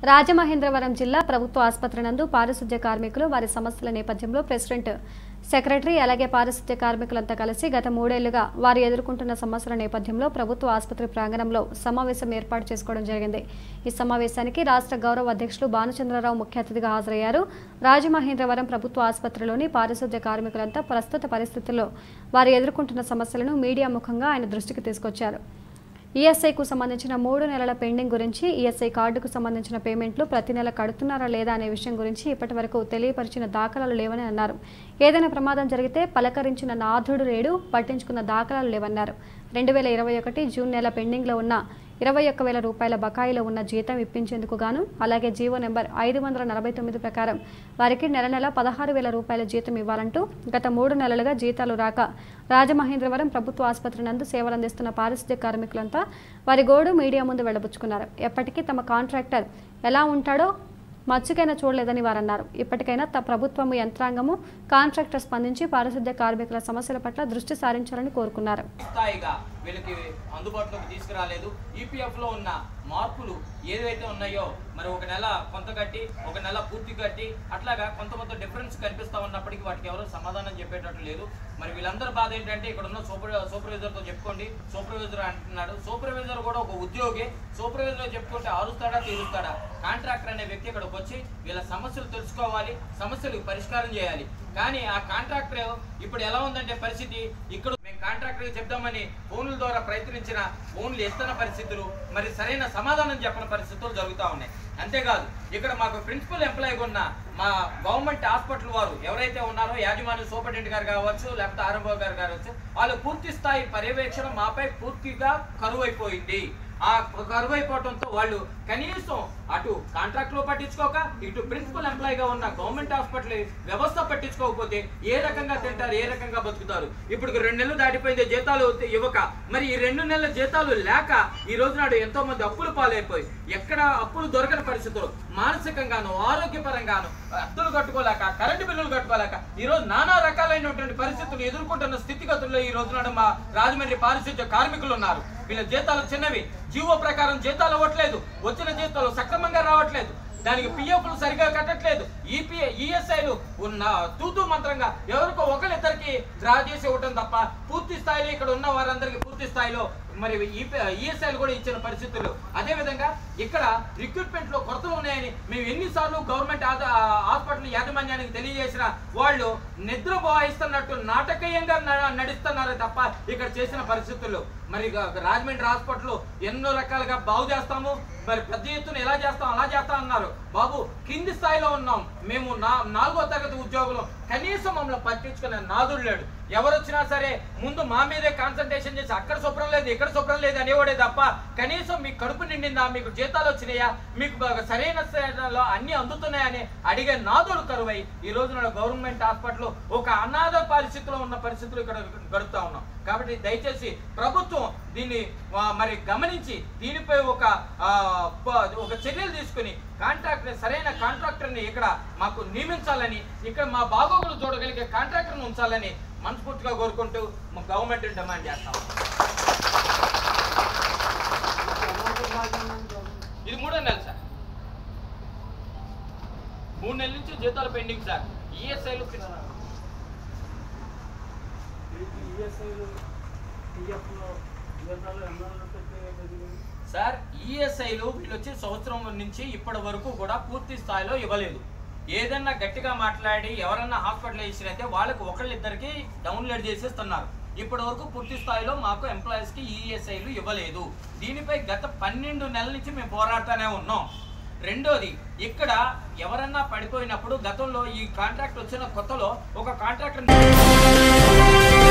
రాజమహేంద్రవరం జిల్లా ప్రభుత్వ ఆసుపత్రి నందు పారిశుద్ధ్య కార్మికులు వారి సమస్యల నేపథ్యంలో ప్రెసిడెంట్ సెక్రటరీ అలాగే పారిశుద్ధ్య కార్మికులంతా కలిసి గత మూడేళ్లుగా వారు ఎదుర్కొంటున్న సమస్యల నేపథ్యంలో ప్రభుత్వ ఆసుపత్రి ప్రాంగణంలో సమావేశం ఏర్పాటు చేసుకోవడం జరిగింది ఈ సమావేశానికి రాష్ట్ర గౌరవ అధ్యక్షులు భానుచంద్రరావు ముఖ్య అతిథిగా హాజరయ్యారు రాజమహేంద్రవరం ప్రభుత్వ ఆసుపత్రిలోని పారిశుద్ధ్య కార్మికులంతా ప్రస్తుత పరిస్థితుల్లో వారు ఎదుర్కొంటున్న సమస్యలను మీడియా ముఖంగా ఆయన దృష్టికి తీసుకొచ్చారు ఈఎస్ఐకు సంబంధించిన మూడు నెలల పెండింగ్ గురించి ఈఎస్ఐ కార్డుకు సంబంధించిన పేమెంట్లు ప్రతి నెల కడుతున్నారా లేదా అనే విషయం గురించి ఇప్పటి వరకు తెలియపరిచిన దాఖలాలు లేవని అన్నారు ఏదైనా ప్రమాదం జరిగితే పలకరించిన నాథుడు లేడు పట్టించుకున్న దాఖలాలు లేవన్నారు రెండు వేల ఇరవై ఒకటి జూన్ నెల పెండింగ్లో ఉన్న ఇరవై ఒక్క వేల రూపాయల బకాయిలో ఉన్న జీతం ఇప్పించేందుకు గాను అలాగే జీవో నెంబర్ ఐదు వందల నలభై తొమ్మిది ప్రకారం వారికి నెల నెల పదహారు వేల రూపాయల జీతం ఇవ్వాలంటూ గత మూడు నెలలుగా జీతాలు రాక రాజమహేంద్రవరం ప్రభుత్వ ఆసుపత్రి నందు సేవలందిస్తున్న పారిశుద్ధ్య కార్మికులంతా వారి గోడు మీడియా ముందు వెళ్లబుచ్చుకున్నారు ఎప్పటికీ తమ కాంట్రాక్టర్ ఎలా ఉంటాడో మచ్చుకైనా చూడలేదని వారన్నారు ఇప్పటికైనా త ప్రభుత్వము యంత్రాంగము కాంట్రాక్టర్ స్పందించి పారిశుద్ధ్య కార్మికుల సమస్యల పట్ల దృష్టి సారించాలని కోరుకున్నారు స్థాయిగా వీళ్ళకి అందుబాటులోకి తీసుకురాలేదు ఈపీఎఫ్ లో ఉన్న మార్పులు ఏదైతే ఉన్నాయో మరి ఒక నెల కొంత కట్టి ఒక నెల పూర్తి కట్టి అట్లాగా కొంత కొంత డిఫరెన్స్ కనిపిస్తా ఉన్నప్పటికీ వాటికి ఎవరు సమాధానం చెప్పేటట్టు లేదు మరి వీళ్ళందరి బాధ ఏంటంటే ఇక్కడ ఉన్న సూపర్ సూపర్వైజర్ తో చెప్పుకోండి సూపర్వైజర్ అంటున్నాడు సూపర్వైజర్ కూడా ఒక ఉద్యోగి సూపర్వైజర్ చెప్పుకుంటే అరుస్తాడా తీరుస్తాడా కాంట్రాక్టర్ అనే వ్యక్తి ఇక్కడికి వచ్చి వీళ్ళ సమస్యలు తెలుసుకోవాలి సమస్యలకు పరిష్కారం చేయాలి కానీ ఆ కాంట్రాక్టర్ ఇప్పుడు ఎలా ఉందంటే పరిస్థితి ఇక్కడ మేము కాంట్రాక్టర్ చెప్దామని ఫోన్ల ద్వారా ప్రయత్నించిన ఫోన్లు ఎత్తున్న పరిస్థితులు మరి సరైన సమాధానం చెప్పని పరిస్థితులు జరుగుతూ ఉన్నాయి అంతేకాదు ఇక్కడ మాకు ప్రిన్సిపల్ ఎంప్లాయీగా ఉన్న మా గవర్నమెంట్ హాస్పిటల్ వారు ఎవరైతే ఉన్నారో యాజమాన్య సూపరింటెండెంట్ గారు కావచ్చు లేకపోతే ఆర్ఎంఓ గారు కావచ్చు వాళ్ళు పూర్తి స్థాయి పర్యవేక్షణ మాపై పూర్తిగా కరువైపోయింది ఆ కరువైపోవడంతో వాళ్ళు కనీసం అటు కాంట్రాక్ట్ లో పట్టించుకోక ఇటు ప్రిన్సిపల్ ఎంప్లాయీగా ఉన్న గవర్నమెంట్ హాస్పిటల్ వ్యవస్థ పట్టించుకోకపోతే ఏ రకంగా తింటారు ఏ రకంగా బతుకుతారు ఇప్పుడు రెండు నెలలు దాటిపోయింది జీతాలు ఇవ్వక మరి ఈ రెండు నెలల జీతాలు లేక ఈ రోజు నాడు ఎంతో మంది అప్పులు పాలైపోయి ఎక్కడ అప్పులు దొరకని పరిస్థితులు మానసికంగాను ఆరోగ్యపరంగాను అద్దెలు కట్టుకోలేక కరెంటు బిల్లులు కట్టుకోలేక ఈ రోజు నానా రకాలైనటువంటి పరిస్థితులు ఎదుర్కొంటున్న స్థితిగతుల్లో ఈ రోజు నాడు మా రాజమండ్రి పారిశుద్ధ్య కార్మికులు ఉన్నారు వీళ్ళ జీతాలు చిన్నవి జీవో ప్రకారం జీతాలు ఇవ్వట్లేదు వచ్చిన జీతాలు సక్రమంగా రావట్లేదు దానికి పిఎఫ్లు సరిగా కట్టట్లేదు ఈపీ ఈఎస్ఐలు ఉన్న తూతూ మంత్రంగా ఎవరికో ఒకరిద్దరికి డ్రా చేసి ఇవ్వటం తప్ప పూర్తి స్థాయిలో ఇక్కడ ఉన్న వారందరికీ పూర్తి స్థాయిలో మరి ఈఎస్ఐలు కూడా ఇచ్చిన పరిస్థితులు అదే విధంగా ఇక్కడ రిక్రూట్మెంట్ లో కొరతలు ఉన్నాయని మేము ఎన్నిసార్లు గవర్నమెంట్ హాస్పిటల్ యాజమాన్యానికి తెలియజేసిన వాళ్ళు నిద్ర భావిస్తున్నట్టు నాటకీయంగా న- నడుస్తున్నారు తప్ప ఇక్కడ చేసిన పరిస్థితుల్లో మరి గ- రాజమండ్రి హాస్పిటల్ ఎన్నో రకాలుగా బాగు చేస్తాము మరి పెద్ద ఎత్తున ఎలా చేస్తాం అలా చేస్తాం అన్నారు బాబు కింది స్థాయిలో ఉన్నాం మేము నా నాలుగో తరగతి ఉద్యోగులు కనీసం మమ్మల్ని పట్టించుకునే నాదుడు లేడు ఎవరు వచ్చినా సరే ముందు మా మీదే కాన్సన్ట్రేషన్ చేసి అక్కడ శుభ్రం లేదు ఇక్కడ శుభ్రం లేదు అనేవాడే తప్ప కనీసం మీకు కడుపు నిండిందా మీకు జీతాలు వచ్చినాయా మీకు బాగా సరైన స్థాయిలో అన్ని అందుతున్నాయని అడిగే నాదుడు కరువై ఈ రోజు నాడు గవర్నమెంట్ హాస్పిటల్ ఒక అనాథ పరిస్థితిలో ఉన్న పరిస్థితులు ఇక్కడ గడుపుతా ఉన్నాం కాబట్టి దయచేసి ప్రభుత్వం దీన్ని ఆ, మరి గమనించి దీనిపై ఒక ఆ, ప- ఒక చర్యలు తీసుకుని కాంట్రాక్టర్ సరైన కాంట్రాక్టర్ని ఇక్కడ మాకు నియమించాలని ఇక్కడ మా బాగోగులు చూడగలిగే కాంట్రాక్టర్ని ఉంచాలని మనస్ఫూర్తిగా కోరుకుంటూ మా గవర్నమెంట్ డిమాండ్ చేస్తాం ఇది మూడో నెల సార్ మూడు నెలల నుంచి జీతాలు పెండింగ్ సార్ ఈఎస్ఐలు ఈఎస్ఐలు టీఎఫ్లో జీతాలు ఎన్నాళ్ళు సార్ ఈఎస్ఐలు వీళ్ళు వచ్చి సంవత్సరం నుంచి ఇప్పటి వరకు కూడా పూర్తి స్థాయిలో ఇవ్వలేదు ఏదన్నా గట్టిగా మాట్లాడి ఎవరన్నా హాస్పిటలైజేషన్ అయితే వాళ్ళకి ఒకళ్ళిద్దరికి డౌన్లోడ్ చేసేస్తున్నారు ఇప్పటి వరకు పూర్తి స్థాయిలో మాకు ఎంప్లాయీస్ కి ఈఎస్ఐలు ఇవ్వలేదు దీనిపై గత పన్నెండు నెలల నుంచి మేము పోరాడుతూనే ఉన్నాం రెండోది ఇక్కడ ఎవరన్నా పడిపోయినప్పుడు గతంలో ఈ కాంట్రాక్ట్ వచ్చిన కొత్తలో ఒక కాంట్రాక్టర్